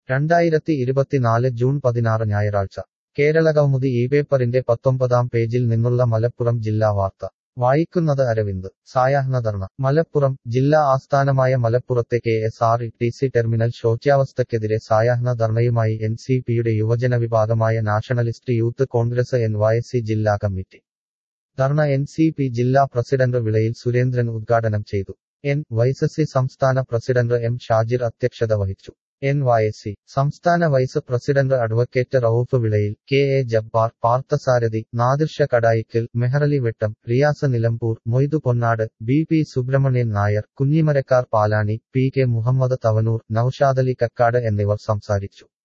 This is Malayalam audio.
രണ്ടായിരത്തി ഇരുപത്തിനാല് ജൂൺ പതിനാറ് ഞായറാഴ്ച കേരളകൗമുദി ഈ പേപ്പറിന്റെ പത്തൊമ്പതാം പേജിൽ നിന്നുള്ള മലപ്പുറം ജില്ലാ വാർത്ത വായിക്കുന്നത് അരവിന്ദ് സായാഹ്നധർണ മലപ്പുറം ജില്ലാ ആസ്ഥാനമായ മലപ്പുറത്തെ K S R T C terminal ശോച്യാവസ്ഥയ്ക്കെതിരെ സായാഹ്ന ധർണയുമായി എൻ സി പിയുടെ യുവജന വിഭാഗമായ Nationalist Youth Congress N Y C ജില്ലാ committee dharna N C P ജില്ലാ പ്രസിഡന്റ് വിളയിൽ സുരേന്ദ്രൻ ഉദ്ഘാടനം ചെയ്തു എൻ വൈസസി സംസ്ഥാന പ്രസിഡന്റ് എം ഷാജിർ അധ്യക്ഷത വഹിച്ചു എൻ വൈ സി സംസ്ഥാന vice president advocate Rauf Vilayil K A Jabbar Parthasarathy Nadirsha Kadayikkal Meharali Vettam Riyas Nilambur Moidu Ponnad B P Subrahmanyan Nair Kunhimarakkar Palani P K Muhammad Thavanur Noushadali Kakkad എന്നിവർ സംസാരിച്ചു